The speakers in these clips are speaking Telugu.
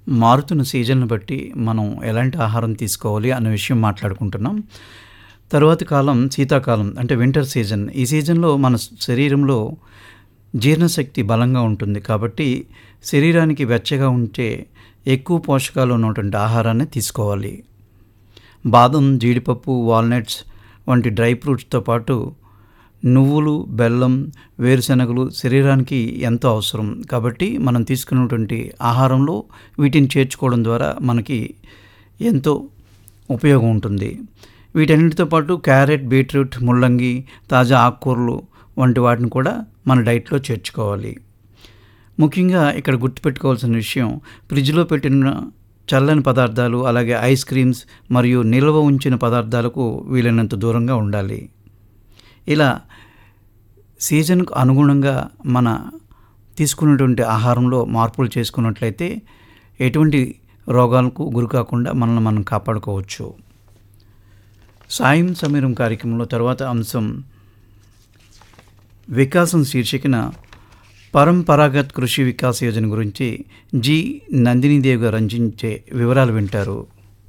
మారుతున్న సీజన్‌ని బట్టి మనం ఎలాంటి ఆహారం తీసుకోవాలి అనే విషయం మాట్లాడుకుంటున్నాం. తరువాతి కాలం శీతాకాలం అంటే వింటర్ సీజన్. ఈ సీజన్‌లో మన శరీరంలో జీర్ణశక్తి బలంగా ఉంటుంది. కాబట్టి శరీరానికి వెచ్చగా ఉంటే ఎక్కువ పోషకాలు ఉన్నటువంటి ఆహారాన్ని తీసుకోవాలి. బాదం, జీడిపప్పు, వాల్‌నట్స్ వంటి డ్రై ఫ్రూట్స్‌తో పాటు నువ్వులు, బెల్లం, వేరుశనగలు శరీరానికి ఎంతో అవసరం. కాబట్టి మనం తీసుకున్నటువంటి ఆహారంలో వీటిని చేర్చుకోవడం ద్వారా మనకి ఎంతో ఉపయోగం ఉంటుంది. వీటన్నిటితో పాటు క్యారెట్, బీట్రూట్, ముల్లంగి, తాజా ఆకుకూరలు వంటి వాటిని కూడా మన డైట్‌లో చేర్చుకోవాలి. ముఖ్యంగా ఇక్కడ గుర్తుపెట్టుకోవాల్సిన విషయం ఫ్రిడ్జ్‌లో పెట్టిన చల్లని పదార్థాలు, అలాగే ఐస్ క్రీమ్స్ మరియు నిల్వ ఉంచిన పదార్థాలకు వీలైనంత దూరంగా ఉండాలి. ఇలా సీజన్‌కు అనుగుణంగా మన తీసుకున్నటువంటి ఆహారంలో మార్పులు చేసుకున్నట్లయితే ఎటువంటి రోగాలకు గురికాకుండా మనల్ని మనం కాపాడుకోవచ్చు. సాయం సమీరం కార్యక్రమంలో తరువాత అంశం వికాసం శీర్షికన పరంపరాగత్ కృషి వికాస్ యోజన గురించి జి. నందినీదేవి గారు అందించే వివరాలు వింటారు.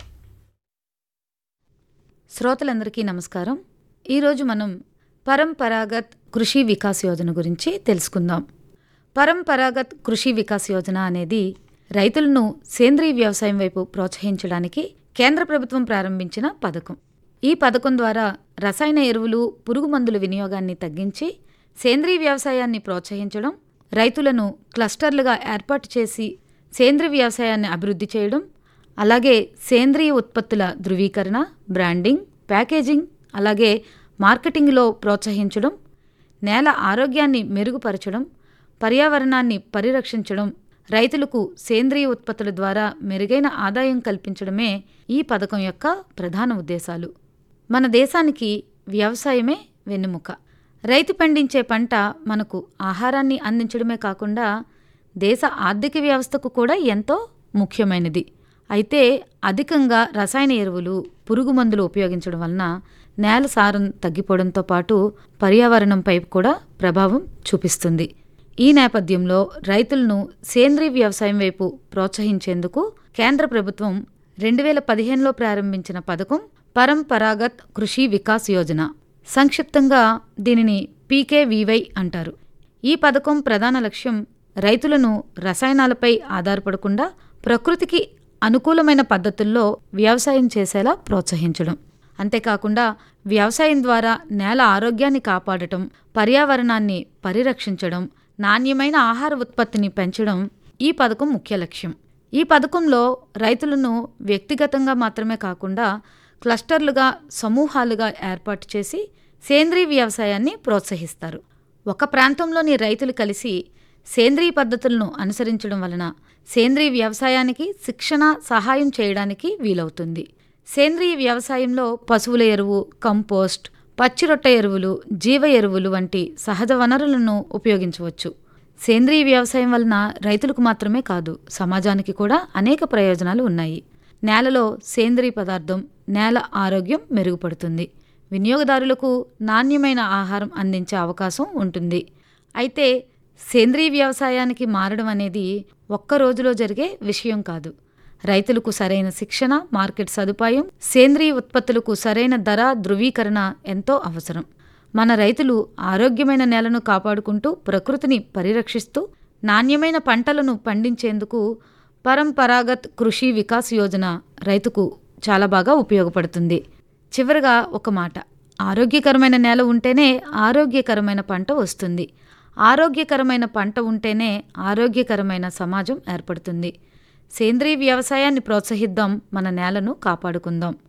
శ్రోతలందరికీ నమస్కారం. ఈరోజు మనం పరంపరాగత్ కృషి వికాస్ యోజన గురించి తెలుసుకుందాం. పరంపరాగత్ కృషి వికాస్ యోజన అనేది రైతులను సేంద్రీయ వ్యవసాయం వైపు ప్రోత్సహించడానికి కేంద్ర ప్రభుత్వం ప్రారంభించిన పథకం. ఈ పథకం ద్వారా రసాయన ఎరువులు, పురుగు మందుల వినియోగాన్ని తగ్గించి సేంద్రీయ వ్యవసాయాన్ని ప్రోత్సహించడం, రైతులను క్లస్టర్లుగా ఏర్పాటు చేసి సేంద్రీయ వ్యవసాయాన్ని అభివృద్ధి చేయడం, అలాగే సేంద్రీయ ఉత్పత్తుల ధృవీకరణ, బ్రాండింగ్, ప్యాకేజింగ్, అలాగే మార్కెటింగ్‌లో ప్రోత్సహించడం, నేల ఆరోగ్యాన్ని మెరుగుపరచడం, పర్యావరణాన్ని పరిరక్షించడం, రైతులకు సేంద్రీయ ఉత్పత్తుల ద్వారా మెరుగైన ఆదాయం కల్పించడమే ఈ పథకం యొక్క ప్రధాన ఉద్దేశాలు. మన దేశానికి వ్యవసాయమే వెన్నెముక. రైతు పండించే పంట మనకు ఆహారాన్ని అందించడమే కాకుండా దేశ ఆర్థిక వ్యవస్థకు కూడా ఎంతో ముఖ్యమైనది. అయితే అధికంగా రసాయన ఎరువులు, పురుగు మందులు ఉపయోగించడం వలన నేల సారం తగ్గిపోవడంతో పాటు పర్యావరణంపై కూడా ప్రభావం చూపిస్తుంది. ఈ నేపథ్యంలో రైతులను సేంద్రీయ వ్యవసాయం వైపు ప్రోత్సహించేందుకు కేంద్ర ప్రభుత్వం రెండు వేల పదిహేనులో ప్రారంభించిన పథకం పరంపరాగత్ కృషి వికాస్ యోజన. సంక్షిప్తంగా దీనిని పీకేవీవై అంటారు. ఈ పథకం ప్రధాన లక్ష్యం రైతులను రసాయనాలపై ఆధారపడకుండా ప్రకృతికి అనుకూలమైన పద్ధతుల్లో వ్యవసాయం చేసేలా ప్రోత్సహించడం. అంతేకాకుండా వ్యవసాయం ద్వారా నేల ఆరోగ్యాన్ని కాపాడటం, పర్యావరణాన్ని పరిరక్షించడం, నాణ్యమైన ఆహార ఉత్పత్తిని పెంచడం ఈ పథకం ముఖ్య లక్ష్యం. ఈ పథకంలో రైతులను వ్యక్తిగతంగా మాత్రమే కాకుండా క్లస్టర్లుగా, సమూహాలుగా ఏర్పాటు చేసి సేంద్రీయ వ్యవసాయాన్ని ప్రోత్సహిస్తారు. ఒక ప్రాంతంలోని రైతులు కలిసి సేంద్రీయ పద్ధతులను అనుసరించడం వలన సేంద్రీయ వ్యవసాయానికి శిక్షణ, సహాయం చేయడానికి వీలవుతుంది. సేంద్రీయ వ్యవసాయంలో పశువుల ఎరువు, కంపోస్ట్, పచ్చిరొట్ట ఎరువులు, జీవ ఎరువులు వంటి సహజ వనరులను ఉపయోగించవచ్చు. సేంద్రీయ వ్యవసాయం వలన రైతులకు మాత్రమే కాదు సమాజానికి కూడా అనేక ప్రయోజనాలు ఉన్నాయి. నేలలో సేంద్రీయ పదార్థం, నేల ఆరోగ్యం మెరుగుపడుతుంది. వినియోగదారులకు నాణ్యమైన ఆహారం అందించే అవకాశం ఉంటుంది. అయితే సేంద్రీయ వ్యవసాయానికి మారడం అనేది ఒక్క రోజులో జరిగే విషయం కాదు. రైతులకు సరైన శిక్షణ, మార్కెట్ సదుపాయం, సేంద్రీయ ఉత్పత్తులకు సరైన ధర ధృవీకరణ ఎంతో అవసరం. మన రైతులు ఆరోగ్యమైన నేలను కాపాడుకుంటూ ప్రకృతిని పరిరక్షిస్తూ నాణ్యమైన పంటలను పండించేందుకు పరంపరాగత్ కృషి వికాస్ యోజన రైతుకు చాలా బాగా ఉపయోగపడుతుంది. చివరగా ఒక మాట ఆరోగ్యకరమైన నేల ఉంటేనే ఆరోగ్యకరమైన పంట వస్తుంది. ఆరోగ్యకరమైన పంట ఉంటేనే ఆరోగ్యకరమైన సమాజం ఏర్పడుతుంది. సేంద్రీయ వ్యవసాయాన్ని ప్రోత్సహిద్దాం మన నేలను కాపాడుకుందాం.